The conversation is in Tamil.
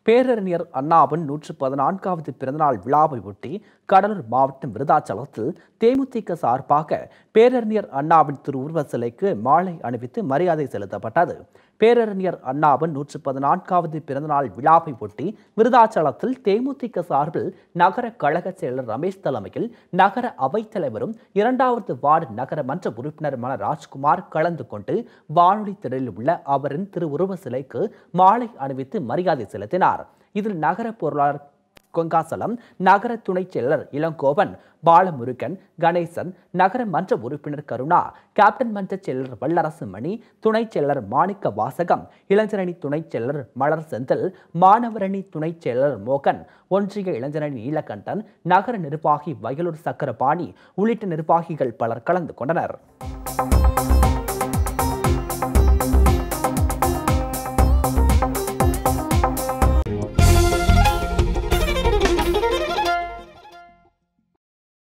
பேரறிஞர் அண்ணாவின் நூற்று பதினான்காவது பிறந்தநாள் விழாவை ஒட்டி கடலூர் மாவட்டம் விருதாச்சலத்தில் தேமுதிக சார்பாக பேரறிஞர் அண்ணாவின் திருவுருவ சிலைக்கு மாலை அணிவித்து மரியாதை செலுத்தப்பட்டது பேரறிஞர் அண்ணாவின் நூற்று பதினான்காவது பிறந்தநாள் விழாவை ஒட்டி விருதாச்சலத்தில் தேமுதிக சார்பில் நகர கழக செயலர் ரமேஷ் தலைமையில் நகர அவைத்தலைவரும் இரண்டாவது வார்டு நகர மன்ற உறுப்பினருமான ராஜ்குமார் கலந்து கொண்டு வானொலி திடலில் உள்ள அவரின் திருவுருவ சிலைக்கு மாலை அணிவித்து மரியாதை செலுத்தினார் இதில் நகர பொருளாளர் கொங்காசலம் நகர துணைச் செயலர் இளங்கோவன் பாலமுருகன் கணேசன் நகர மன்ற உறுப்பினர் கருணா கேப்டன் மன்ற செயலர் வல்லரசு மணி துணைச் செயலர் மாணிக்க வாசகம் இளைஞரணி துணைச் செயலர் மலர் செந்தில் மாணவரணி துணைச் செயலர் மோகன் ஒன்றிய இளைஞரணி நீலகண்டன் நகர நிர்வாகி வயலூர் சக்கரபாணி உள்ளிட்ட நிர்வாகிகள் பலர் கலந்து கொண்டனர்